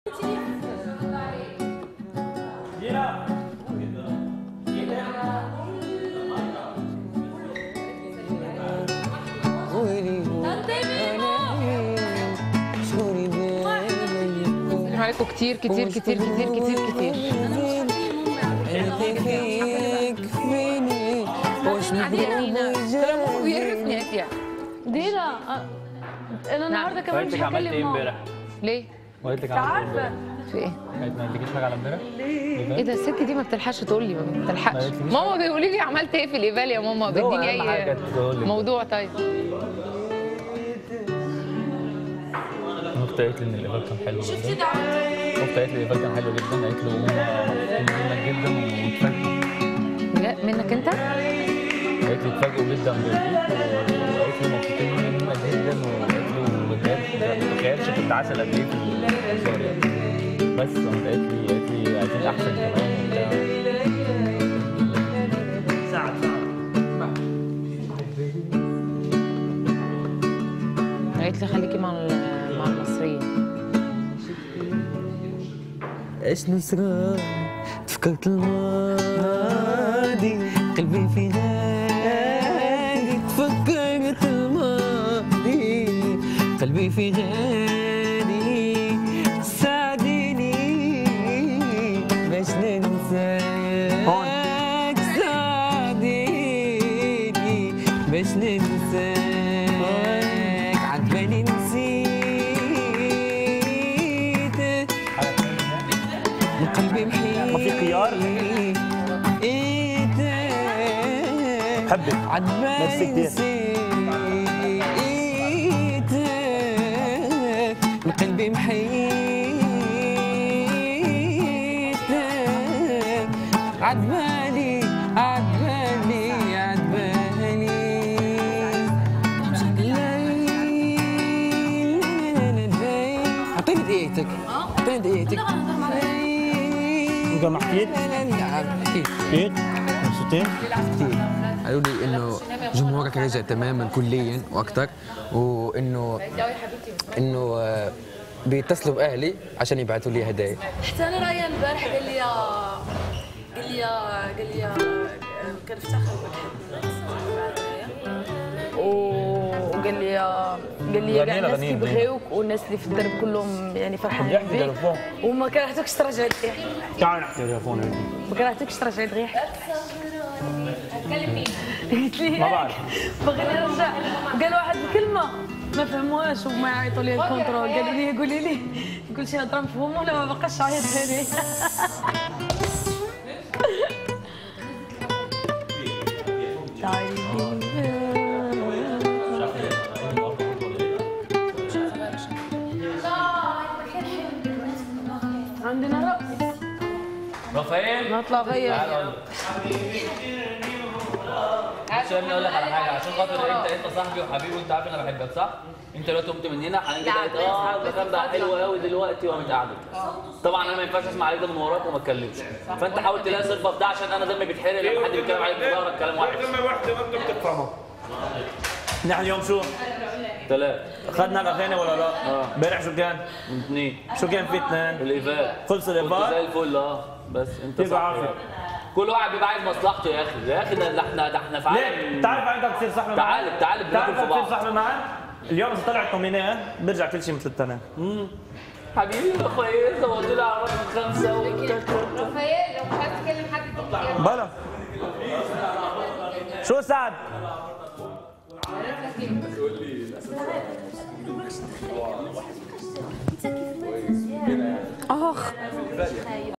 عليكم كتير كتير كتير كتير كتير كتير عادي يا دينا كلامه بيقرفني يا فيها دينا أه، انا النهارده كمان مش وقالت لك عملت هكلم ايه ماما امبارح؟ ليه؟ وقالت لك انت عملت ايه عارفه امبارح؟ في ايه؟ قالت ما قالتلكيش حاجه على امبارح؟ ايه ده الست دي ما بتلحقش تقول لي ما بتلحقش ما قالتليش ماما بيقولوا لي عملت ايه في الايفال يا ماما ده هو بيديني أهم حاجة اي تقول لي. موضوع طيب اختي قالت لي ان الايفال كان حلو جدا اختي قالت لي الايفال كان حلو جدا قالت له هم مبسوطين منك جدا واتفاجئوا بجد منك انت؟ قالت لي اتفاجئوا جدا بيك وقالت لي مبسوطين منك جدا وقالت له بجد ما تتخيلش كنت عسل قد ايه في الهزار يعني بس قامت قالت لي قالت لي عايزين احسن كمان وبتاع قالت لي خليكي مع ال- مع المصريين ايش نسران تفكرت الماضي قلبي في غادي تفكرت الماضي قلبي في غادي ساعديني باش ننساك ساعديني باش ننساك عجباني نسيتك قلبي محيط ما في خيار؟ ايدك حبك عجباني ميرسي كتير. نسيتك قلبي محيطك عجباني عجباني عجباني اعطيني دقيقتك اعطيني دقيقتك انت ما حكيت؟ نعم حكيت حكيت؟ مبسوطين؟ قالوا لي انه جمهورك رجع تماما كليا واكثر وانه انه آه، بيتصلوا باهلي عشان يبعثوا لي هدايا حتى انا ريان البارح قال لي قال لي قال لي كنفتخر بك وقال لي قال لي غني كاع لها الناس غني كيبغيوك والناس اللي في الدرب كلهم يعني فرحانين يحكي بك تليفون. وما كرهتكش ترجع لي تعال نحكي تليفون هيك. ما كرهتكش ترجع لي قلت لي ما بعرف. باغي نرجع قال واحد الكلمه ما فهموهاش وما يعيطوا لي الكونترول قالوا لي قولي لي قلت شي هضره مفهومه ولا ما بقاش عيط لي عندنا رقص رافائيل نطلع غير عشان اقول لك على حاجه عشان خاطر انت انت صاحبي وحبيبي وانت عارف انا بحبك صح؟ انت دلوقتي قمت من هنا هنيجي قالت اه المكان بقى حلو قوي دلوقتي وقامت قاعده طبعا انا ما ينفعش اسمع عليك ده من وراك وما اتكلمش فانت حاول تلاقي صرفه في ده عشان انا دمي بيتحرق لما حد بيتكلم عليك في ظهرك كلام وحش كلمة واحدة ما بدك تفهمها نحن اليوم شو؟ ثلاث اخذنا الاغاني ولا لا؟ امبارح شو كان؟ اثنين شو كان في اثنين؟ الايفال خلص كنت زي الإيفال؟ الفل اه بس انت يبقى صح عافية. كل واحد بيبقى عايز مصلحته يا اخي يا اخي ده ده احنا ده احنا في ليه؟ عالم بتعرف انت بتصير صاحبي معي؟ تعال تعال بناكل بتعرف في بتصير بعض صاحبي معي؟ اليوم اذا طلع الطمينات بيرجع كل شيء مثل التنين حبيبي يا اخويا زودت لي على رقم خمسه وكذا رافائيل لو مش عايز تكلم حد تاني بلا شو سعد؟ اخ